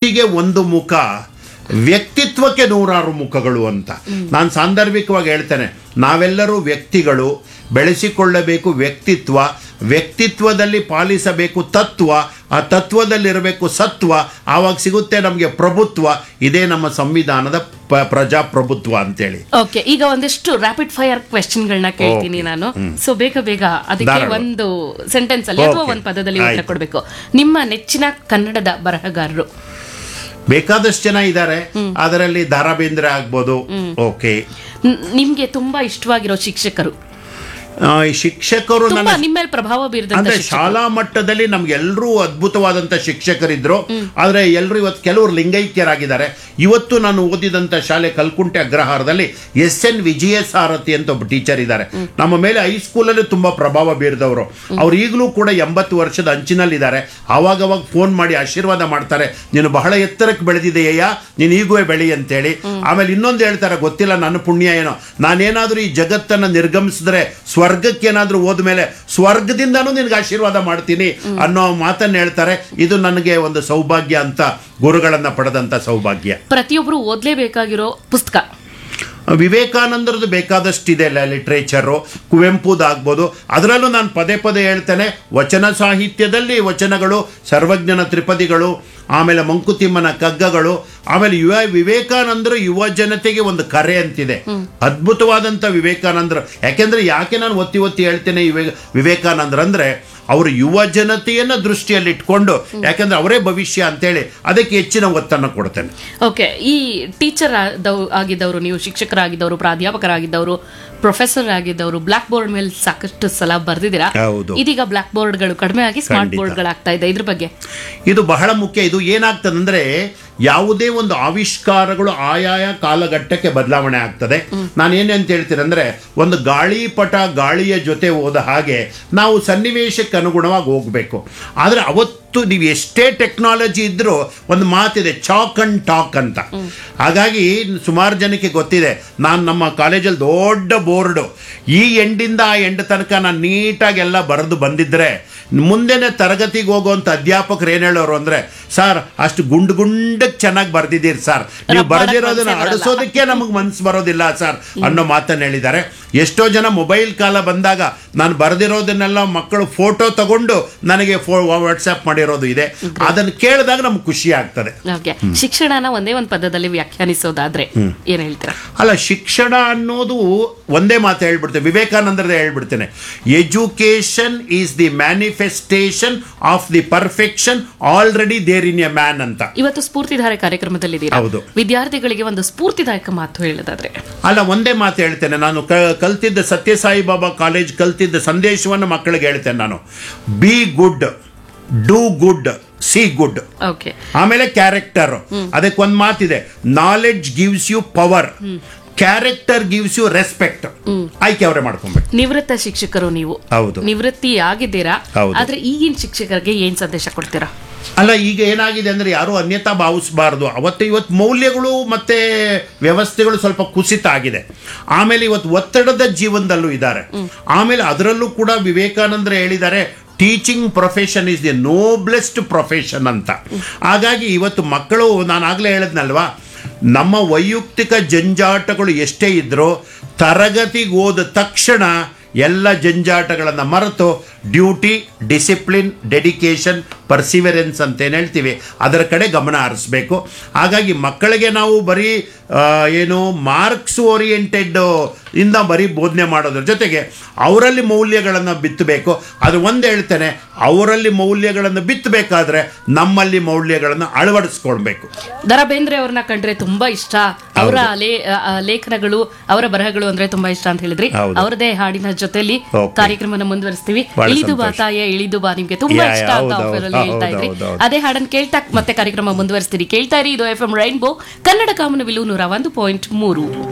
ವ್ಯಕ್ತಿಗೆ ಒಂದು ಮುಖ ವ್ಯಕ್ತಿತ್ವಕ್ಕೆ ನೂರಾರು ಮುಖಗಳು ಅಂತ ನಾನು ಸಾಂದರ್ಭಿಕವಾಗಿ ಹೇಳ್ತೇನೆ ನಾವೆಲ್ಲರೂ ವ್ಯಕ್ತಿಗಳು ಬೆಳೆಸಿಕೊಳ್ಳಬೇಕು ವ್ಯಕ್ತಿತ್ವ ವ್ಯಕ್ತಿತ್ವದಲ್ಲಿ ಪಾಲಿಸಬೇಕು ತತ್ವ ಆ ತತ್ವದಲ್ಲಿರಬೇಕು ಸತ್ವ ಆವಾಗ ಸಿಗುತ್ತೆ ನಮಗೆ ಪ್ರಭುತ್ವ ಇದೇ ನಮ್ಮ ಸಂವಿಧಾನದ ಪ ಪ್ರಜಾಪ್ರಭುತ್ವ ಅಂತೇಳಿ ಓಕೆ ಈಗ ಒಂದಿಷ್ಟು ರ್ಯಾಪಿಡ್ ಫೈರ್ ಕ್ವೆಶ್ಚನ್ಗಳನ್ನ ಕೇಳ್ತೀನಿ ನಾನು ಸೊ ಬೇಗ ಬೇಗ ಅದಕ್ಕೆ ಧಾರಾಳ. ಒಂದು ಸೆಂಟೆನ್ಸ್ ಅಲ್ಲಿ ಅಥವಾ Okay. ಒಂದು ಪದದಲ್ಲಿ ಉತ್ತರ ಆಯ್ತು. ಕೊಡಬೇಕು ನಿಮ್ಮ ನೆಚ್ಚಿನ ಕನ್ನಡದ ಬರಹಗಾರರು ಬೇಕಾದಷ್ಟು ಜನ ಇದ್ದಾರೆ ಅದರಲ್ಲಿ ದಾರಾ ಬೇಂದ್ರೆ ಆಗ್ಬೋದು ಓಕೆ ನ್- ನಿಮ್ಗೆ ತುಂಬಾ ಇಷ್ಟವಾಗಿರೋ ಶಿಕ್ಷಕರು ಆ, ಈ ಶಿಕ್ಷಕರು ತುಂಬಾ ನನ್ನ ನಿಮ್ಮ ಮೇಲೆ ಪ್ರಭಾವ ಬೀರಿದಂತ ಅಂದ್ರೆ ಶಿಕ್ಷಕರು. ಶಾಲಾ ಮಟ್ಟದಲ್ಲಿ ನಮ್ಗೆಲ್ಲರೂ ಅದ್ಭುತವಾದಂಥ ಶಿಕ್ಷಕರಿದ್ರು ಆದ್ರೆ ಎಲ್ಲರೂ ಇವತ್ತು ಕೆಲವರು ಲಿಂಗೈಕ್ಯರಾಗಿದ್ದಾರೆ ಇವತ್ತು ನಾನು ಓದಿದಂಥ ಶಾಲೆ ಕಲ್ಕುಂಟೆ ಅಗ್ರಹಾರದಲ್ಲಿ ಎಸ್ ಎನ್ ವಿಜಯ ಸಾರಥಿ ಅಂತ ಒಬ್ಬ ಟೀಚರ್ ಇದ್ದಾರೆ ನಮ್ಮ ಮೇಲೆ ಹೈಸ್ಕೂಲಲ್ಲಿ ತುಂಬಾ ಪ್ರಭಾವ ಬೀರಿದವರು ಅವ್ರು ಈಗಲೂ ಕೂಡ ಎಂಬತ್ತು ವರ್ಷದ ಅಂಚಿನಲ್ಲಿದ್ದಾರೆ ಅವಾಗ ಅವಾಗ ಫೋನ್ ಮಾಡಿ ಆಶೀರ್ವಾದ ಮಾಡ್ತಾರೆ ನೀನು ಬಹಳ ಎತ್ತರಕ್ಕೆ ಬೆಳೆದಿದೆಯಯ್ಯ ನೀನು ಈಗುವೆ ಬೆಳಿ ಅಂತೇಳಿ ಆಮೇಲೆ ಇನ್ನೊಂದು ಹೇಳ್ತಾರೆ ಗೊತ್ತಿಲ್ಲ ನನ್ನ ಪುಣ್ಯ ಏನೋ ನಾನೇನಾದ್ರೂ ಈ ಜಗತ್ತನ್ನ ನಿರ್ಗಮಿಸಿದ್ರೆ ಸ್ವರ್ಗಕ್ಕೆ ಏನಾದ್ರೂ ಹೋದ್ಮೇಲೆ ಸ್ವರ್ಗದಿಂದನೂ ನಿನ್ಗೆ ಆಶೀರ್ವಾದ ಮಾಡ್ತೀನಿ ಅನ್ನೋ ಮಾತನ್ನ ಹೇಳ್ತಾರೆ ಇದು ನನಗೆ ಒಂದು ಸೌಭಾಗ್ಯ ಅಂತ ಗುರುಗಳನ್ನ ಪಡೆದಂತ ಸೌಭಾಗ್ಯ ಪ್ರತಿಯೊಬ್ರು ಓದ್ಲೇಬೇಕಾಗಿರೋ ಪುಸ್ತಕ ವಿವೇಕಾನಂದರದ್ದು ಬೇಕಾದಷ್ಟಿದೆ ಲಿಟ್ರೇಚರು ಕುವೆಂಪುದಾಗ್ಬೋದು ಅದರಲ್ಲೂ ನಾನು ಪದೇ ಪದೇ ಹೇಳ್ತೇನೆ ವಚನ ಸಾಹಿತ್ಯದಲ್ಲಿ ವಚನಗಳು ಸರ್ವಜ್ಞನ ತ್ರಿಪದಿಗಳು ಆಮೇಲೆ ಮಂಕುತಿಮ್ಮನ ಕಗ್ಗಗಳು ಆಮೇಲೆ ಯುವ ವಿವೇಕಾನಂದರು ಯುವ ಜನತೆಗೆ ಒಂದು ಕರೆ ಅಂತಿದೆ ಅದ್ಭುತವಾದಂಥ ವಿವೇಕಾನಂದರು ಯಾಕೆಂದ್ರೆ ಯಾಕೆ ನಾನು ಒತ್ತಿ ಒತ್ತಿ ಹೇಳ್ತೇನೆ ವಿವೇಕ ವಿವೇಕಾನಂದ್ರ ಅಂದ್ರೆ ಅವರು ಯುವ ಜನತೆಯನ್ನ ದೃಷ್ಟಿಯಲ್ಲಿ ಇಟ್ಕೊಂಡು ಯಾಕೆಂದ್ರೆ ಅವರೇ ಭವಿಷ್ಯ ಅಂತೇಳಿ ಅದಕ್ಕೆ ಹೆಚ್ಚಿನ ಒತ್ತನ್ನು ಕೊಡ್ತೇನೆ ಓಕೆ ಈ ಟೀಚರ್ ಆಗಿದ್ದವರು ನೀವು ಶಿಕ್ಷಕರಾಗಿದ್ದವರು ಪ್ರಾಧ್ಯಾಪಕರಾಗಿದ್ದವರು ಪ್ರೊಫೆಸರ್ ಆಗಿದ್ದವರು ಬ್ಲಾಕ್ ಬೋರ್ಡ್ ಮೇಲೆ ಸಾಕಷ್ಟು ಸಲ ಬರ್ದಿದ್ದೀರಾ ಹೌದು. ಇದೀಗ ಬ್ಲಾಕ್ ಬೋರ್ಡ್ಗಳು ಕಡಿಮೆ ಆಗಿ ಸ್ಮಾರ್ಟ್ ಖಂಡಿತ. ಬೋರ್ಡ್ಗಳಾಗ್ತಾ ಇದೆ ಇದ್ರ ಬಗ್ಗೆ ಇದು ಬಹಳ ಮುಖ್ಯ ಇದು ಏನಾಗ್ತದಂದ್ರೆ ಯಾವುದೇ ಒಂದು ಆವಿಷ್ಕಾರಗಳು ಆಯಾಯ ಕಾಲಘಟ್ಟಕ್ಕೆ ಬದಲಾವಣೆ ಆಗ್ತದೆ ನಾನು ಏನೇಂತ ಹೇಳ್ತೀನಿ ಅಂದ್ರೆ ಒಂದು ಗಾಳಿಪಟ ಗಾಳಿಯ ಜೊತೆ ಹೋದ ಹಾಗೆ ನಾವು ಸನ್ನಿವೇಶಕ್ಕೆ ಅನುಗುಣವಾಗಿ ಹೋಗಬೇಕು ಆದರೆ ಅವತ್ತು ನೀವು ಎಷ್ಟೇ ಟೆಕ್ನಾಲಜಿ ಇದ್ರೂ ಒಂದು ಮಾತಿದೆ ಚಾಕ್ ಅಂಡ್ ಟಾಕ್ ಅಂತ ಹಾಗಾಗಿ ಸುಮಾರು ಜನಕ್ಕೆ ಗೊತ್ತಿದೆ ನಾನು ನಮ್ಮ ಕಾಲೇಜಲ್ಲಿ ದೊಡ್ಡ ಬೋರ್ಡು ಈ ಎಂಡಿಂದ ಆ ಎಂಡ್ ತನಕ ನಾನು ನೀಟಾಗಿ ಎಲ್ಲ ಬರೆದು ಬಂದಿದ್ರೆ ಮುಂದೆನೆ ತರಗತಿಗೆ ಹೋಗುವಂಥ ಅಧ್ಯಾಪಕರು ಏನು ಹೇಳೋರು ಅಂದ್ರೆ ಸರ್ ಅಷ್ಟು ಗುಂಡು ಗುಂಡಕ್ಕೆ ಚೆನ್ನಾಗಿ ಬರ್ದಿದ್ದೀರಿ ಸರ್ ನೀವು ರಬ್ಬ ಮಾಡಕ್ ಬರೆದಿರೋದನ್ನ ಮನ್ಸೇ ಬರಲ್ಲ. ಅಳಿಸೋದಕ್ಕೆ ನಮಗೆ ಮನ್ಸು ಬರೋದಿಲ್ಲ ಸರ್ ಅನ್ನೋ ಮಾತನ್ನು ಹೇಳಿದ್ದಾರೆ ಎಷ್ಟೋ ಜನ ಮೊಬೈಲ್ ಕಾಲ ಬಂದಾಗ ನಾನು ಬರೆದಿರೋದನ್ನೆಲ್ಲ ಮಕ್ಕಳು ಫೋಟೋ ತಗೊಂಡು ನನಗೆ ಫೋ ವಾಟ್ಸ್ಆ್ಯಪ್ ಮಾಡಿರೋದು ಇದೆ ಅದನ್ನು ಕೇಳಿದಾಗ ನಮ್ಗೆ ಖುಷಿ ಆಗ್ತದೆ ಓಕೆ ಶಿಕ್ಷಣನ ಒಂದೇ ಒಂದು ಪದದಲ್ಲಿ ವ್ಯಾಖ್ಯಾನಿಸೋದಾದ್ರೆ ಏನ್ ಹೇಳ್ತೀರಾ ಅಲ್ಲ ಶಿಕ್ಷಣ ಅನ್ನೋದು ಒಂದೇ ಮಾತು ಹೇಳ್ಬಿಡ್ತೇನೆ ವಿವೇಕಾನಂದರದೇ ಹೇಳ್ಬಿಡ್ತೇನೆ education is the manifestation of the perfection already there in a man ಅಂತ ಇವತ್ತು ಸ್ಫೂರ್ತಿಧಾರೆ ಕಾರ್ಯಕ್ರಮದಲ್ಲಿದ್ದೀರಾ ಹೌದು. ವಿದ್ಯಾರ್ಥಿಗಳಿಗೆ ಒಂದು ಸ್ಫೂರ್ತಿದಾಯಕ ಮಾತು ಹೇಳೋದಾದ್ರೆ ಅಲ್ಲ ಒಂದೇ ಮಾತು ಹೇಳ್ತೇನೆ ನಾನು ಕ ಕಲ್ತಿದ್ದ ಸತ್ಯಸಾಯಿ ಬಾಬಾ ಕಾಲೇಜ್ ಕಲ್ತಿದ್ದ ಸಂದೇಶವನ್ನು ಮಕ್ಕಳಿಗೆ ಹೇಳ್ತೇನೆ ನಾನು be good do good see good okay ಆಮೇಲೆ ಕ್ಯಾರೆಕ್ಟರ್ ಅದಕ್ಕೆ ಒಂದು ಮಾತಿದೆ knowledge gives you power character gives you respect ಆಯ್ಕೆ ಅವರೇ ಮಾಡ್ಕೊಬೇಕು ನಿವೃತ್ತ ಶಿಕ್ಷಕರು ನೀವು ಹೌದು. ನಿವೃತ್ತಿ ಆಗಿದ್ದೀರಾ ಹೌದು. ಆದ್ರೆ ಈಗಿನ ಶಿಕ್ಷಕರಿಗೆ ಏನ್ ಸಂದೇಶ ಕೊಡ್ತೀರಾ ಅಲ್ಲ ಈಗ ಏನಾಗಿದೆ ಅಂದ್ರೆ ಯಾರು ಅನ್ಯತಾ ಭಾವಿಸಬಾರ್ದು ಅವತ್ತು ಇವತ್ತು ಮೌಲ್ಯಗಳು ಮತ್ತೆ ವ್ಯವಸ್ಥೆಗಳು ಸ್ವಲ್ಪ ಕುಸಿತ ಆಗಿದೆ ಆಮೇಲೆ ಇವತ್ತು ಒತ್ತಡದ ಜೀವನದಲ್ಲೂ ಇದ್ದಾರೆ ಆಮೇಲೆ ಅದರಲ್ಲೂ ಕೂಡ ವಿವೇಕಾನಂದ್ರ ಹೇಳಿದ್ದಾರೆ teaching profession is the noblest profession ಅಂತ ಹಾಗಾಗಿ ಇವತ್ತು ಮಕ್ಕಳು ನಾನು ಆಗಲೇ ಹೇಳಿದ್ನಲ್ವಾ ನಮ್ಮ ವೈಯಕ್ತಿಕ ಜಂಜಾಟಗಳು ಎಷ್ಟೇ ಇದ್ರೂ ತರಗತಿಗೆ ಹೋದ ತಕ್ಷಣ ಎಲ್ಲ ಜಂಜಾಟಗಳನ್ನು ಮರೆತು ಡ್ಯೂಟಿ ಡಿಸಿಪ್ಲಿನ್ ಡೆಡಿಕೇಶನ್ ಪರ್ಸಿವೆರೆನ್ಸ್ ಅಂತ ಏನು ಹೇಳ್ತೀವಿ ಅದರ ಕಡೆ ಗಮನ ಹರಿಸ್ಬೇಕು ಹಾಗಾಗಿ ಮಕ್ಕಳಿಗೆ ನಾವು ಬರೀ ಆ, ಏನು ಮಾರ್ಕ್ಸ್ ಓರಿಯೆಂಟೆಡ್ ಇಂದ ಬರೀ ಬೋಧನೆ ಮಾಡೋದ್ರ ಜೊತೆಗೆ ಅವರಲ್ಲಿ ಮೌಲ್ಯಗಳನ್ನು ಬಿತ್ತಬೇಕು ಅದು ಒಂದು ಹೇಳ್ತೇನೆ ಅವರಲ್ಲಿ ಮೌಲ್ಯಗಳನ್ನು ಬಿತ್ತಬೇಕಾದ್ರೆ ನಮ್ಮಲ್ಲಿ ಮೌಲ್ಯಗಳನ್ನು ಅಳವಡಿಸ್ಕೊಳ್ಬೇಕು ದರಾ ಬೇಂದ್ರೆ ಅವ್ರನ್ನ ಕಂಡ್ರೆ ತುಂಬಾ ಇಷ್ಟ ಅವರ ಲೇ- ಆ, ಆ, ಲೇಖನಗಳು ಅವರ ಬರಹಗಳು ಅಂದ್ರೆ ತುಂಬಾ ಇಷ್ಟ ಅಂತ ಹೇಳಿದ್ರಿ ಹೌದು. ಅವರದೇ ಹಾಡಿನ ಜೊತೆಲಿ Okay. ಕಾರ್ಯಕ್ರಮನ ಮುಂದುವರಿಸ್ತೀವಿ ಬಹಳ ಇಳಿದು ಬಾ ಸಂತೋಷ. ತಾಯ ಇಳಿದು ಬಾ ನಿಮ್ಗೆ ತುಂಬಾ ಯಾ, ಇಷ್ಟ ಯಾ, ಅಂತ ಹೌದು, offer ಅಲ್ಲಿ ಹೌದು, ಹೇಳ್ತಾ ಇದ್ರಿ ಹೌದು, ಹೌದು. ಅದೇ ಹಾಡನ್ನು ಕೇಳ್ತಾ ಮತ್ತೆ ಕಾರ್ಯಕ್ರಮ ಮುಂದುವರಿಸ್ತೀರಿ ಕೇಳ್ತಾ ಇರಿ ಇದು ಎಫ್ ಎಂ ರೈನ್ಬೋ ಕನ್ನಡ ಕಾಮನವಿಲು ನೂರ ಒಂದು ಪಾಯಿಂಟ್ ಮೂರು